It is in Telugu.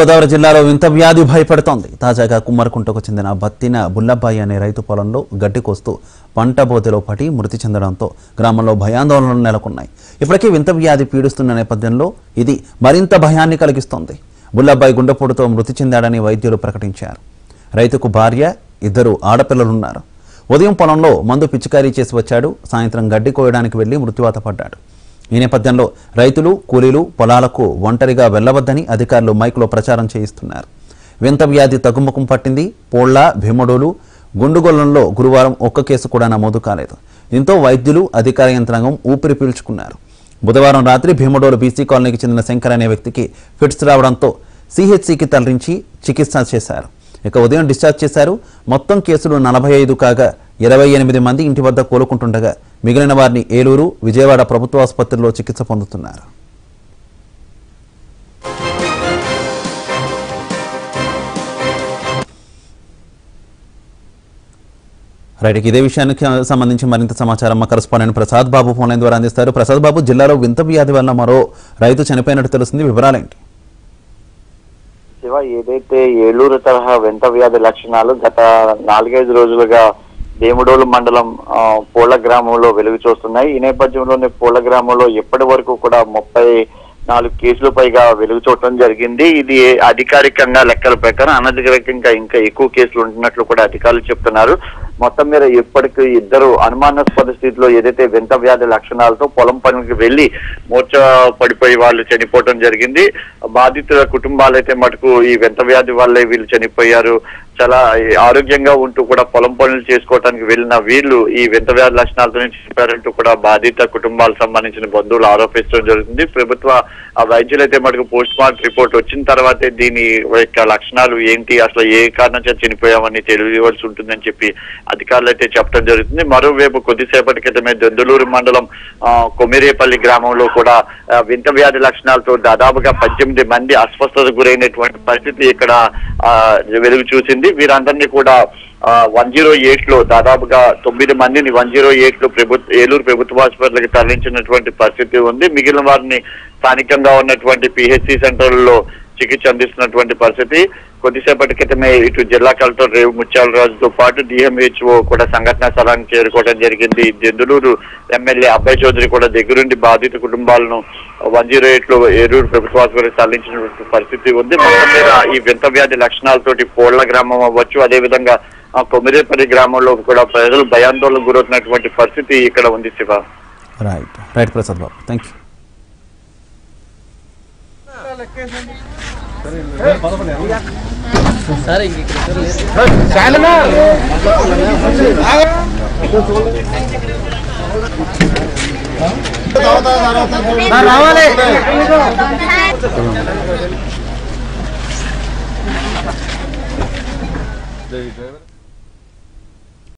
గోదావరి జిల్లాలో వింత వ్యాధి భయపెడుతోంది తాజాగా కుమ్మరకుంటకు చెందిన బత్తిన బుల్లబ్బాయి అనే రైతు పొలంలో గడ్డి కోస్తూ పంట బోతెలో పడి మృతి చెందడంతో గ్రామంలో భయాందోళనలు నెలకొన్నాయి ఇప్పటికీ వింత వ్యాధి పీడిస్తున్న నేపథ్యంలో ఇది మరింత భయాన్ని కలిగిస్తోంది బుల్లబ్బాయి గుండెపోటుతో మృతి చెందాడని వైద్యులు ప్రకటించారు రైతుకు భార్య ఇద్దరు ఆడపిల్లలున్నారు ఉదయం పొలంలో మందు పిచికారీ చేసి వచ్చాడు సాయంత్రం గడ్డి కోయడానికి వెళ్లి మృత్యువాత పడ్డాడు ఈ నేపథ్యంలో రైతులు కూలీలు పొలాలకు ఒంటరిగా వెళ్లవద్దని అధికారులు మైక్లో ప్రచారం చేయిస్తున్నారు వింత వ్యాధి తగ్గుముఖం పట్టింది పోళ్ల భీమడోలు గుండుగొల్లంలో గురువారం ఒక్క కేసు కూడా నమోదు కాలేదు దీంతో వైద్యులు అధికార యంత్రాంగం ఊపిరి పీల్చుకున్నారు బుధవారం రాత్రి భీమడోలు బీసీ కాలనీకి చెందిన శంకర్ అనే వ్యక్తికి ఫిట్స్ రావడంతో సిహెచ్సికి తరలించి చికిత్స చేశారు ఇక ఉదయం డిశ్చార్జ్ చేశారు మొత్తం కేసులు నలభై ఐదు కాగా ఇరవై ఎనిమిది మంది ఇంటి వద్ద కోలుకుంటుండగా మిగిలిన వారిని ఏలూరు విజయవాడ ప్రభుత్వ ఆసుపత్రిలో చికిత్స పొందుతున్నారు రైట్ ఇక ఇదే విషయానికి సంబంధించి మరింత సమాచారం మా correspondent Prasad Babu phone line ద్వారా అందిస్తారు ప్రసాద్ బాబు జిల్లాలో వింత వ్యాధి వల్ల మరో రైతు చనిపోయినట్టు తెలుస్తుంది వివరాలేంటి శివ ఏదైతే ఏలూరు తరహా వింత వ్యాధి లక్షణాలు గత నాలుగైదు రోజులుగా దేముడోలు మండలం ఆ, పూల గ్రామంలో వెలుగు చూస్తున్నాయి ఈ నేపథ్యంలోనే పూల గ్రామంలో ఇప్పటి వరకు కూడా ముప్పై నాలుగు కేసులు పైగా వెలుగు చూడటం జరిగింది ఇది అధికారికంగా లెక్కల ప్రకారం అనధికారికంగా ఇంకా ఎక్కువ కేసులు ఉంటున్నట్లు కూడా అధికారులు చెప్తున్నారు మొత్తం మీద ఇప్పటికి ఇద్దరు అనుమానాస్పద స్థితిలో ఏదైతే వింత వ్యాధి లక్షణాలతో పొలం పనికి వెళ్లి మూర్చ పడిపోయి వాళ్ళు చనిపోవటం జరిగింది బాధితుల కుటుంబాలైతే మటుకు ఈ వింత వ్యాధి వల్లే వీళ్ళు చనిపోయారు చాలా ఆరోగ్యంగా ఉంటూ కూడా పొలం పనులు చేసుకోవడానికి వెళ్ళిన వీళ్ళు ఈ వింత వ్యాధి లక్షణాలతో చనిపోయారంటూ కూడా బాధిత కుటుంబాలకు సంబంధించిన బంధువులు ఆరోపించడం జరుగుతుంది ప్రభుత్వ ఆ వైద్యులైతే మటుకు పోస్ట్ మార్టం రిపోర్ట్ వచ్చిన తర్వాతే దీని యొక్క లక్షణాలు ఏంటి అసలు ఏ కారణం చేత చనిపోయామని తెలియవలసి ఉంటుందని చెప్పి అధికారులు అయితే చెప్పడం జరుగుతుంది మరోవైపు కొద్దిసేపటి క్రితమే దొందులూరు మండలం ఆ, కొమిరేపల్లి గ్రామంలో కూడా ఆ, వింత వ్యాధి లక్షణాలతో దాదాపుగా పద్దెనిమిది మంది అస్వస్థతకు గురైనటువంటి పరిస్థితి ఇక్కడ ఆ, వెలుగు చూసింది వీరందరినీ కూడా వన్ జీరో ఎయిట్ లో దాదాపుగా తొమ్మిది మందిని వన్ జీరో ఎయిట్ లో ప్రభుత్వ ఏలూరు ప్రభుత్వ ఆసుపత్రికి తరలించినటువంటి పరిస్థితి ఉంది మిగిలిన వారిని స్థానికంగా ఉన్నటువంటి పిహెచ్సి సెంటర్లలో చికిత్స అందిస్తున్నటువంటి పరిస్థితి కొద్దిసేపటి క్రితమే ఇటు జిల్లా కలెక్టర్ రేవు ముత్యాలరాజుతో పాటు డిఎంహెచ్ఓ కూడా సంఘటనా స్థలానికి చేరుకోవడం జరిగింది దెందులూరు ఎమ్మెల్యే అబ్బాయి చౌదరి కూడా దగ్గరుండి బాధిత కుటుంబాలను వన్ జీరో ఎయిట్ లో ఏలూరు ప్రభుత్వ ఆసుపత్రికి తరలించినటువంటి పరిస్థితి ఉంది మొత్తం మీద ఈ వింత వ్యాధి లక్షణాలతోటి పోళ్ల గ్రామం అవ్వచ్చు అదేవిధంగా ఆ కొమిరేపల్లి గ్రామంలో కూడా ప్రజలు భయాందోళనకు గురవుతున్నటువంటి పరిస్థితి ఇక్కడ ఉంది Siva right right Prasad Babu thank you రావాలి